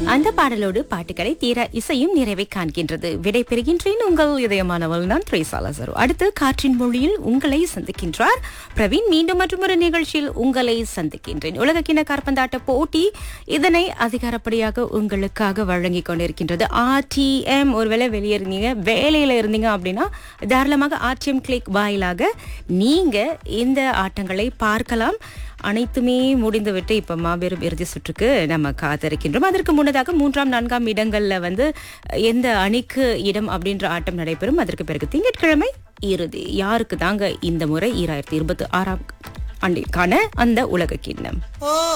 அந்த பாடலோடு பாட்டுகளை தீர இசையும் நிறைவை காண்கின்றது விடை பெறுகின்றேன் உங்கள் இதயமானவள் நான் த்ரேசாலசரு அடுத்து காற்றின் மொழியில் உங்களை சந்திக்கின்றார் பிரவீன் மீண்டும் மற்றொரு நிகழ்ச்சியில் உங்களை சந்திக்கின்றேன் உலகக்கிண கார்பந்தாட்ட போட்டி இதனை அதிகாரப்படியாக உங்களுக்காக வழங்கி கொண்டிருக்கின்றது ஆர்டிஎம் ஒருவேளை வெளியிருந்தீங்க வேலையில இருந்தீங்க அப்படின்னா தாராளமாக ஆர்டிஎம் கிளிக் வாயிலாக நீங்க இந்த ஆட்டங்களை பார்க்கலாம் அனைத்துமே முடிந்துவிட்டு இப்ப மாபெரும் இறுதி சுற்றுக்கு நம்ம காத்திருக்கின்றோம் அதற்கு முன்னதாக மூன்றாம் நான்காம் இடங்கள்ல வந்து எந்த அணிக்கு இடம் அப்படின்ற ஆட்டம் நடைபெறும் அதற்கு பிறகு திங்கட்கிழமை இறுதி யாருக்கு தாங்க இந்த முறை ஈராயிரத்தி இருபத்தி ஆறாம் ஆண்டிற்கான அந்த உலக கிண்ணம் ஓ